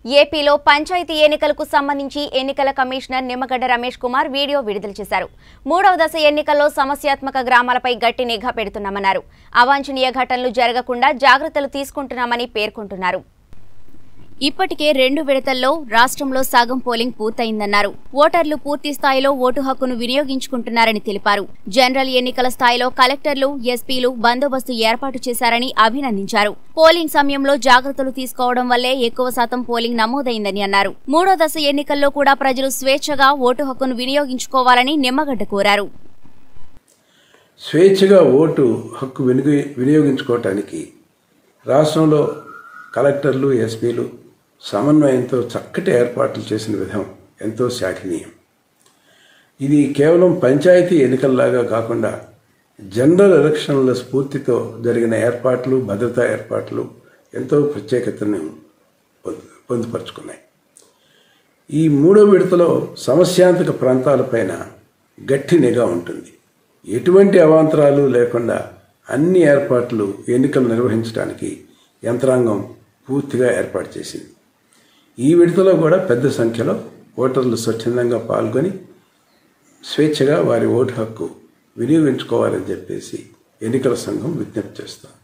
ఏపీలో పంచాయతీ ఎన్నికలకు సంబంధించి ఎన్నికల కమిషనర్ నిమ్మగడ్డ రమేష్ కుమార్ వీడియో విడుదల చేశారు మూడవ దశ ఎన్నికల్లో సమస్యాత్మక గ్రామాలపై గట్టి నిఘా పెడుతున్నామన్నారు అవాంఛనీయ ఘటనలు జరగకుండా జాగ్రత్తలు తీసుకుంటున్నామని పేర్కొంటున్నారు ఇప్పటికే రెండు విడతల్లో రాష్ట్రంలో సగం పోలింగ్ పూర్తయిందన్నారు ఓటర్లు పూర్తి స్థాయిలో ఓటు హక్కును వినియోగించుకుంటున్నారని తెలిపారు జనరల్ ఎన్నికల స్థాయిలో కలెక్టర్లు ఎస్పీలు బందోబస్తు ఏర్పాటు చేశారని అభినందించారు పోలింగ్ సమయంలో జాగ్రత్తలు తీసుకోవడం వల్లే ఎక్కువ శాతం పోలింగ్ నమోదైందని అన్నారు మూడో దశ ఎన్నికల్లో కూడా ప్రజలు స్వేచ్ఛగా ఓటు హక్కును వినియోగించుకోవాలని నిమ్మగడ్డ కోరారు స్వేచ్ఛగా ఓటు హక్కు వినియోగి వినియోగించుకోవటానికి రాష్ట్రంలో కలెక్టర్లు ఎస్పీలు సమన్వయంతో చక్కటి ఏర్పాట్లు చేసిన విధం ఎంతో శ్లాఘనీయం ఇది కేవలం పంచాయతీ ఎన్నికల్లాగా కాకుండా జనరల్ ఎలక్షన్ల స్ఫూర్తితో జరిగిన ఏర్పాట్లు భద్రతా ఏర్పాట్లు ఎంతో ప్రత్యేకతను పొందు పొందుపరుచుకున్నాయి ఈ మూడో విడతలో సమస్యాంతక ప్రాంతాలపైన గట్టి నిఘా ఉంటుంది ఎటువంటి అవాంతరాలు లేకుండా అన్ని ఏర్పాట్లు ఎన్నికలు నిర్వహించడానికి యంత్రాంగం పూర్తిగా ఏర్పాటు చేసింది ఈ విడతలో కూడా పెద్ద సంఖ్యలో ఓటర్లు స్వచ్ఛందంగా పాల్గొని స్వేచ్ఛగా వారి ఓటు హక్కు వినియోగించుకోవాలని చెప్పేసి ఎన్నికల సంఘం విజ్ఞప్తి చేస్తుంది